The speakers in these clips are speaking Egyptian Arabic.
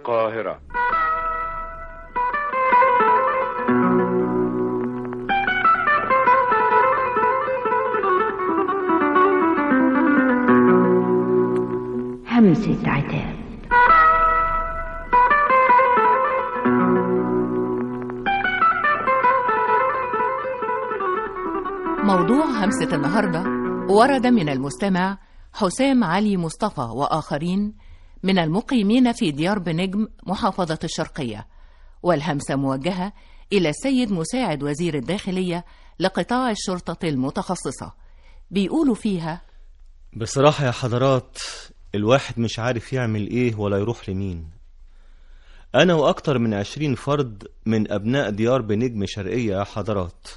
القاهرة همسة عتاب موضوع همسة النهاردة ورد من المستمع حسام علي مصطفى وآخرين من المقيمين في ديار بنجم محافظة الشرقية والهمسة موجهة إلى السيد مساعد وزير الداخلية لقطاع الشرطة المتخصصة بيقولوا فيها بصراحة يا حضرات الواحد مش عارف يعمل ايه ولا يروح لمين انا واكتر من عشرين فرد من ابناء ديار بنجم شرقية يا حضرات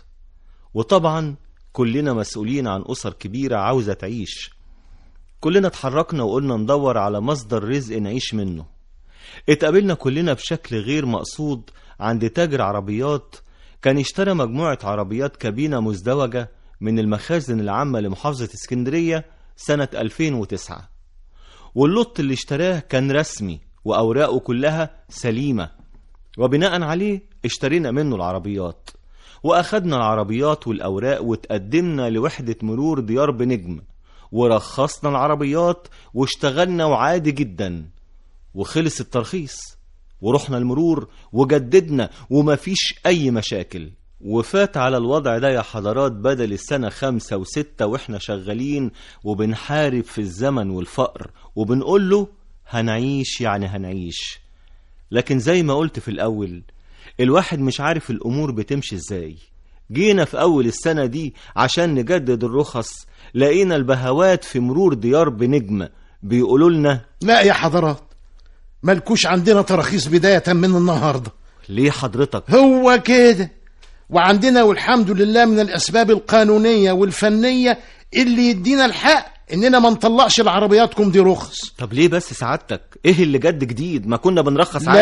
وطبعا كلنا مسؤولين عن اسر كبيرة عاوزة تعيش كلنا اتحركنا وقلنا ندور على مصدر رزق نعيش منه اتقابلنا كلنا بشكل غير مقصود عند تاجر عربيات كان اشترى مجموعة عربيات كابينة مزدوجة من المخازن العامة لمحافظة اسكندرية سنة 2009 واللوت اللي اشتراه كان رسمي وأوراقه كلها سليمة وبناء عليه اشترينا منه العربيات وأخدنا العربيات والأوراق وتقدمنا لوحدة مرور ديار بنجم ورخصنا العربيات واشتغلنا وعادي جدا وخلص الترخيص ورحنا المرور وجددنا ومفيش أي مشاكل وفات على الوضع ده يا حضرات بدل السنة خمسة وستة واحنا شغالين وبنحارب في الزمن والفقر وبنقول له هنعيش يعني هنعيش لكن زي ما قلت في الأول الواحد مش عارف الأمور بتمشي ازاي جينا في أول السنة دي عشان نجدد الرخص لقينا البهوات في مرور ديار بنجم بيقولوا لنا لا يا حضرات ملكوش عندنا تراخيص بداية من النهاردة ليه حضرتك هو كده وعندنا والحمد لله من الأسباب القانونية والفنية اللي يدينا الحق إننا ما نطلعش لعربياتكم دي رخص طب ليه بس سعادتك ايه اللي جد جديد ما كنا بنرخص عادي وك...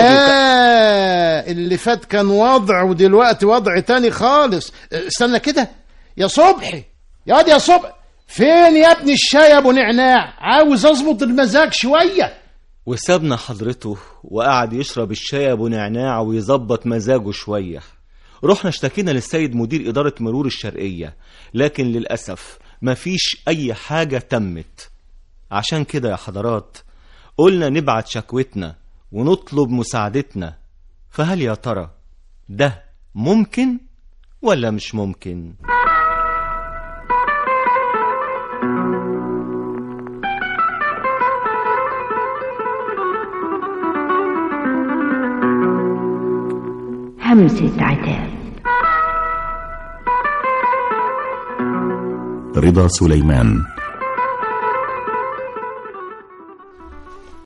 لا اللي فات كان وضع ودلوقتي وضع تاني خالص استنى كده يا صبحي يا واد يا صبحي فين يا ابني الشاي يا ابو نعناع عاوز اظبط المزاج شويه وسابنا حضرته وقعد يشرب الشاي ابو نعناع ويظبط مزاجه شويه رحنا اشتكينا للسيد مدير إدارة مرور الشرقية لكن للأسف مفيش أي حاجة تمت عشان كده يا حضرات قلنا نبعت شكوتنا ونطلب مساعدتنا فهل يا ترى ده ممكن ولا مش ممكن؟ همسة عتاب رضا سليمان